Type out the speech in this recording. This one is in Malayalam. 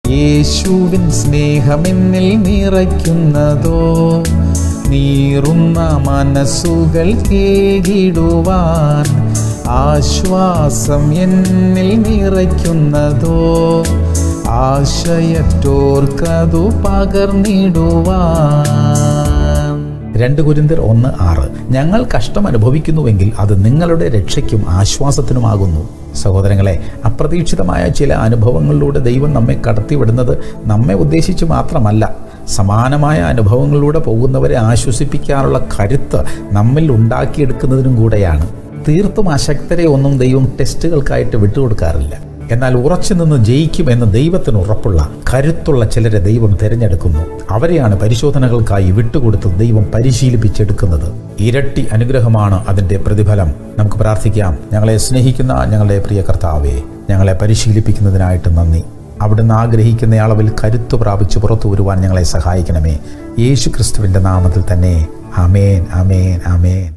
യേശുവിൻ സ്നേഹമെന്നിൽ നിറയ്ക്കുന്നതോ നീറുന്ന മനസ്സുകൾ കേകിടുവാൻ ആശ്വാസം എന്നിൽ നിറയ്ക്കുന്നതോ ആശയറ്റോർക്കതു പകർന്നിടുവാൻ രണ്ട് കുരിന്തിർ ഒന്ന് ആറ് ഞങ്ങൾ കഷ്ടം അനുഭവിക്കുന്നുവെങ്കിൽ അത് നിങ്ങളുടെ രക്ഷയ്ക്കും ആശ്വാസത്തിനുമാകുന്നു സഹോദരങ്ങളെ അപ്രതീക്ഷിതമായ ചില അനുഭവങ്ങളിലൂടെ ദൈവം നമ്മെ കടത്തിവിടുന്നത് നമ്മെ ഉദ്ദേശിച്ച് മാത്രമല്ല സമാനമായ അനുഭവങ്ങളിലൂടെ പോകുന്നവരെ ആശ്വസിപ്പിക്കാനുള്ള കരുത്ത് നമ്മിൽ ഉണ്ടാക്കിയെടുക്കുന്നതിനും കൂടെയാണ് തീർത്തും അശക്തരെ ഒന്നും ദൈവം ടെസ്റ്റുകൾക്കായിട്ട് വിട്ടുകൊടുക്കാറില്ല എന്നാൽ ഉറച്ചു നിന്ന് ജയിക്കുമെന്ന് ദൈവത്തിന് ഉറപ്പുള്ള കരുത്തുള്ള ചിലരെ ദൈവം തിരഞ്ഞെടുക്കുന്നു അവരെയാണ് പരിശോധനകൾക്കായി വിട്ടുകൊടുത്ത് ദൈവം പരിശീലിപ്പിച്ചെടുക്കുന്നത് ഇരട്ടി അനുഗ്രഹമാണ് അതിൻ്റെ പ്രതിഫലം നമുക്ക് പ്രാർത്ഥിക്കാം ഞങ്ങളെ സ്നേഹിക്കുന്ന ഞങ്ങളുടെ പ്രിയ കർത്താവേ ഞങ്ങളെ പരിശീലിപ്പിക്കുന്നതിനായിട്ട് നന്ദി അവിടുന്ന് ആഗ്രഹിക്കുന്ന അളവിൽ കരുത്തു പ്രാപിച്ച് പുറത്തു വരുവാൻ ഞങ്ങളെ സഹായിക്കണമേ യേശു ക്രിസ്തുവിൻ്റെ നാമത്തിൽ തന്നെ അമേൻ അമേൻ അമേൻ